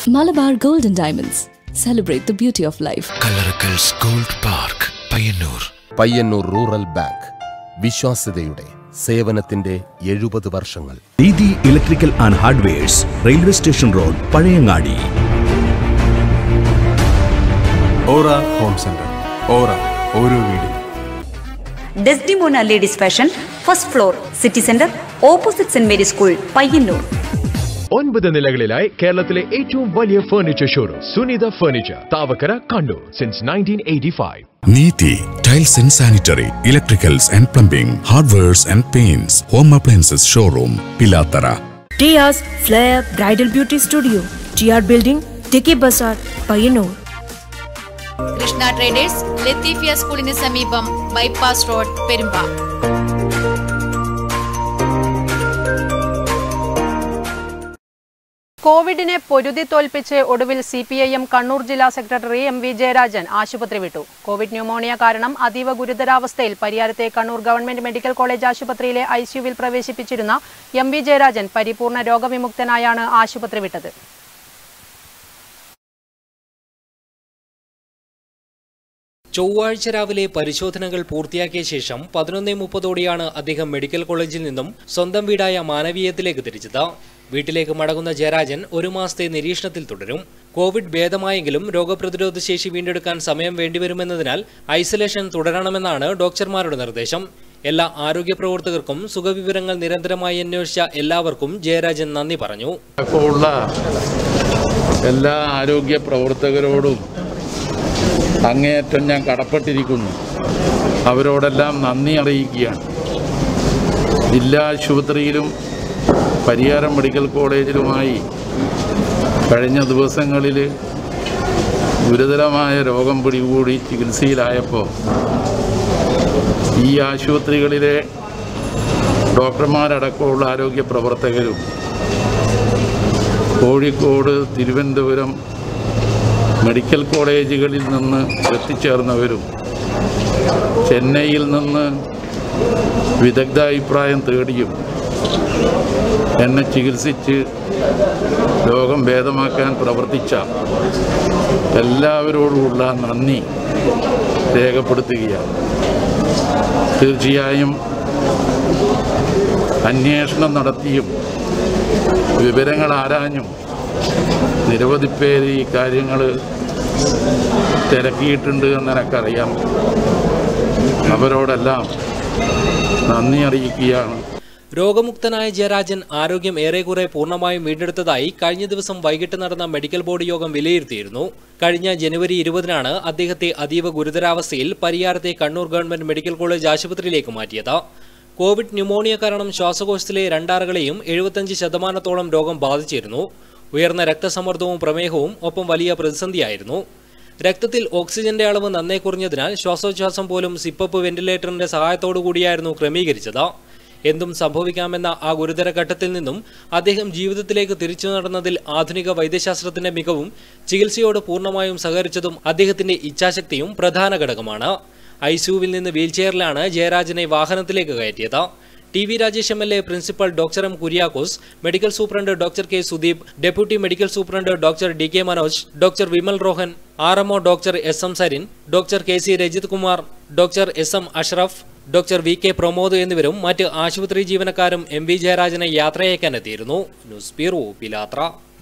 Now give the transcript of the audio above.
Malabar Gold and Diamonds. Celebrate the beauty of life. Kallarakkals gold park Payyanur Payyanur rural bank വിശ്വാസ്യതയുടെ സേവനത്തിന്റെ എഴുപത് വർഷങ്ങൾ Didi electrical and hardwares railway station road Pazhayangadi Aura home centre Aura ഓരോ വീടും Desdemona ladies fashion first floor city centre opposite saint Mary school Payyanur ഒൻപത് നിലകളിലായി കേരളത്തിലെ ഏറ്റവും വലിയ furniture showroom Sunitha furniture Thavakkara Kannur since nineteen eighty five Neethi tiles and sanitary electricals and plumbing hardwares and paints home appliances showroom Pilathara Tia's Flair Bridal Beauty Studio, TR Building, Tiki Bazaar, Payyanur. Krishna traders Latheefiya സ്കൂളിന് സമീപം bypass road Perumba കോവിഡിനെ പൊരുതി തോൽപ്പിച്ച് ഒടുവിൽ C P I M Kannur ജില്ലാ secretary M V Jayarajan ആശുപത്രി വിട്ടു Covid pneumonia കാരണം അതീവ ഗുരുതരാവസ്ഥയിൽ പരിയാരത്തെ കണ്ണൂർ ഗവൺമെന്റ് മെഡിക്കൽ കോളേജ് ആശുപത്രിയിലെ ഐസിയുവിൽ പ്രവേശിപ്പിച്ചിരുന്ന എം വി ജയരാജൻ പരിപൂർണ രോഗവിമുക്തനായാണ് ആശുപത്രി വിട്ടത് ചൊവ്വാഴ്ച രാവിലെ പരിശോധനകൾ പൂർത്തിയാക്കിയ ശേഷം പതിനൊന്നേ മുപ്പതോടെയാണ് അദ്ദേഹം മെഡിക്കൽ കോളേജിൽ നിന്നും സ്വന്തം വീടായ മാനവീയത്തിലേക്ക് തിരിച്ചത് വീട്ടിലേക്ക് മടങ്ങുന്ന ജയരാജൻ ഒരു മാസത്തെ നിരീക്ഷണത്തിൽ തുടരും കോവിഡ് ഭേദമായെങ്കിലും രോഗപ്രതിരോധ ശേഷി വീണ്ടെടുക്കാൻ സമയം വേണ്ടിവരുമെന്നതിനാൽ ഐസൊലേഷൻ തുടരണമെന്നാണ് ഡോക്ടർമാരുടെ നിർദ്ദേശം എല്ലാ ആരോഗ്യ പ്രവർത്തകർക്കും സുഖവിവരങ്ങൾ നിരന്തരമായി അന്വേഷിച്ച എല്ലാവർക്കും ജയരാജൻ നന്ദി പറഞ്ഞു ഉള്ള എല്ലാ ആരോഗ്യ പ്രവർത്തകരോടും അങ്ങേയറ്റം ഞാൻ കടപ്പെട്ടിരിക്കുന്നു അവരോടെല്ലാം നന്ദി അറിയിക്കുകയാണ് ജില്ലാ ആശുപത്രിയിലും പരിയാരം മെഡിക്കൽ കോളേജിലുമായി കഴിഞ്ഞ ദിവസങ്ങളിൽ ഗുരുതരമായ രോഗം പിടികൂടി ചികിത്സയിലായപ്പോൾ ഈ ആശുപത്രികളിലെ ഡോക്ടർമാരടക്കമുള്ള ആരോഗ്യ പ്രവർത്തകരും കോഴിക്കോട് തിരുവനന്തപുരം മെഡിക്കൽ കോളേജുകളിൽ നിന്ന് എത്തിച്ചേർന്നവരും ചെന്നൈയിൽ നിന്ന് വിദഗ്ധാഭിപ്രായം തേടിയും എന്നെ ചികിത്സിച്ച് രോഗം ഭേദമാക്കാൻ പ്രവർത്തിച്ച എല്ലാവരോടുമുള്ള നന്ദി രേഖപ്പെടുത്തുകയാണ് തീർച്ചയായും അന്വേഷണം നടത്തിയും വിവരങ്ങൾ ആരാഞ്ഞും നിരവധി പേര് ഈ കാര്യങ്ങൾ തിരക്കിയിട്ടുണ്ട് എന്ന് എനിക്കറിയാം അവരോടെല്ലാം നന്ദി അറിയിക്കുകയാണ് രോഗമുക്തനായ ജയരാജൻ ആരോഗ്യം ഏറെക്കുറെ പൂർണ്ണമായും വീണ്ടെടുത്തതായി കഴിഞ്ഞ ദിവസം വൈകിട്ട് നടന്ന മെഡിക്കൽ ബോർഡ് യോഗം വിലയിരുത്തിയിരുന്നു കഴിഞ്ഞ ജനുവരി ഇരുപതിനാണ് അദ്ദേഹത്തെ അതീവ ഗുരുതരാവസ്ഥയിൽ പരിയാരത്തെ കണ്ണൂർ ഗവൺമെന്റ് മെഡിക്കൽ കോളേജ് ആശുപത്രിയിലേക്ക് മാറ്റിയത് കോവിഡ് ന്യൂമോണിയ കാരണം ശ്വാസകോശത്തിലെ രണ്ടാറുകളെയും എഴുപത്തഞ്ച് ശതമാനത്തോളം രോഗം ബാധിച്ചിരുന്നു ഉയർന്ന രക്തസമ്മർദ്ദവും പ്രമേഹവും ഒപ്പം വലിയ പ്രതിസന്ധിയായിരുന്നു രക്തത്തിൽ ഓക്സിജന്റെ അളവ് നന്നേ കുറഞ്ഞതിനാൽ ശ്വാസോച്ഛ്വാസം പോലും സിപ്പപ്പ് വെന്റിലേറ്ററിന്റെ സഹായത്തോടു കൂടിയായിരുന്നു ക്രമീകരിച്ചത് എന്തും സംഭവിക്കാമെന്ന ആ ഗുരുതര ഘട്ടത്തിൽ നിന്നും അദ്ദേഹം ജീവിതത്തിലേക്ക് തിരിച്ചു നടന്നതിൽ ആധുനിക വൈദ്യശാസ്ത്രത്തിന്റെ മികവും ചികിത്സയോട് പൂർണ്ണമായും സഹകരിച്ചതും അദ്ദേഹത്തിന്റെ ഇച്ഛാശക്തിയും പ്രധാന ഘടകമാണ് ഐസിയുവിൽ നിന്ന് വീൽചെയറിലാണ് ജയരാജനെ വാഹനത്തിലേക്ക് കയറ്റിയത് T V Rajesh M L A principal doctor M Kuriakose medical superintendent doctor K Sudeep deputy medical superintendent doctor D K Manoj doctor Vimal Rohan R M O doctor S M Sarin doctor K C Rajith Kumar doctor S M Ashraf doctor V K Pramod എന്നിവരും മറ്റ് ആശുപത്രി ജീവനക്കാരും M V ജയരാജനെ യാത്രയയക്കാനെത്തിയിരുന്നു news bureau പിലാത്ര